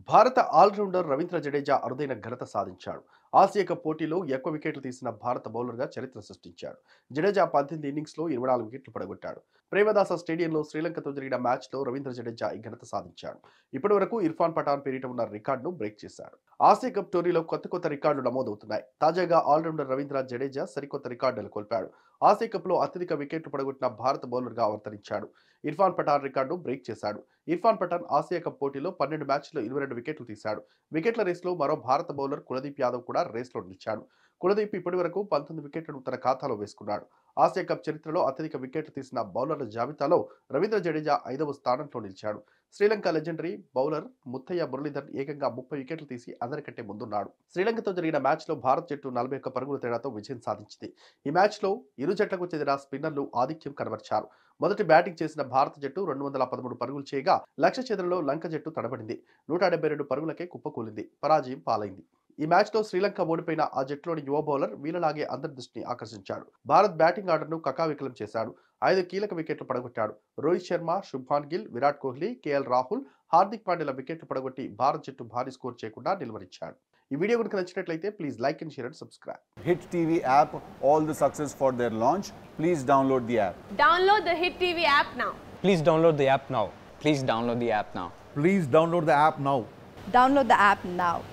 భారత ఆల్రౌండర్ రవీంద్ర జడేజా అరుదైన ఘనత సాధించాడు ఆసియా కప్ పోటీలో ఎక్కువ వికెట్లు తీసిన భారత బౌలర్గా చరిత్ర సృష్టించాడు జడేజా పద్దెనిమిది ఇన్నింగ్స్లో ఇరవై నాలుగు వికెట్లు పడగొట్టాడు ప్రేమదాస స్టేడియంలో శ్రీలంకతో జరిగిన మ్యాచ్లో రవీంద్ర జడేజా ఈ ఘనత సాధించాడు ఇప్పటి వరకు ఇర్ఫాన్ పఠాన్ పేరిట ఉన్న రికార్డును బ్రేక్ చేశాడు ఆసియా కప్ టోర్నీలో కొత్త కొత్త రికార్డులు నమోదవుతున్నాయి తాజాగా ఆల్రౌండర్ రవీంద్ర జడేజా సరికొత్త రికార్డు నెలకొల్పాడు ఆసియా కప్లో అత్యధిక వికెట్లు పడగొట్టిన భారత బౌలర్గా అవతరించాడు ఇర్ఫాన్ పఠాన్ రికార్డును బ్రేక్ చేశాడు ఇర్ఫాన్ పఠాన్ ఆసియా కప్ పోటీలో పన్నెండు మ్యాచ్ల్లో ఇరవై రెండు వికెట్లు తీశాడు వికెట్ల రేస్లో మరో భారత బౌలర్ కులదీప్ యాదవ్ కూడా రేస్లో నిలిచాడు కులదీప్ ఇప్పటి వరకు పంతొమ్మిది వికెట్లను తన ఖాతాలో వేసుకున్నాడు ఆసియా కప్ చరిత్రలో అత్యధిక వికెట్లు తీసిన బౌలర్ల జాబితాలో రవీంద్ర జడేజా ఐదవ స్థానంలో నిలిచాడు శ్రీలంక లెజెండరీ బౌలర్ ముత్తయ్య మురళీధర్ ఏకంగా ముప్పై వికెట్లు తీసి అందరికంటే ముందున్నాడు శ్రీలంకతో జరిగిన మ్యాచ్లో భారత్ జట్టు నలభై ఒక్క పరుగుల తేడాతో విజయం సాధించింది ఈ మ్యాచ్లో ఇరు జట్లకు చెందిన స్పిన్నర్లు ఆధిక్యం కనబర్చారు మొదటి బ్యాటింగ్ చేసిన భారత జట్టు రెండు వందల పదమూడు పరుగులు చేయగా లక్ష్య ఛేదనలో లంక జట్టు తడబడింది నూట డెబ్బై రెండు పరుగులకే కుప్పకూలింది పరాజయం పాలైంది ఈ మ్యాచ్లో శ్రీలంక ఓడిపోయిన ఆ జట్టులోని యువ బౌలర్ వీళ్ళలాగే అందరి దృష్టిని ఆకర్షించాడు భారత్ బ్యాటింగ్ ఆర్డర్ను కకావికలం చేశాడు ఐదు కీలక వికెట్లు పడగొట్టాడు రోహిత్ శర్మ శుభ్మాన్ గిల్ విరాట్ కోహ్లీ కేఎల్ రాహుల్ హార్దిక్ పాండ్యాల వికెట్లు పడగొట్టి భారత్ జట్టు భారీ స్కోర్ చేయకుండా నిలువరించాడు ఈ వీడియో కనుక నచ్చినట్లయితే please like and share and subscribe Hit TV app all the success for their launch. Please download the app. Download the Hit TV app now. Please download the app now. Please download the app now. Please download the app now. Download the app now.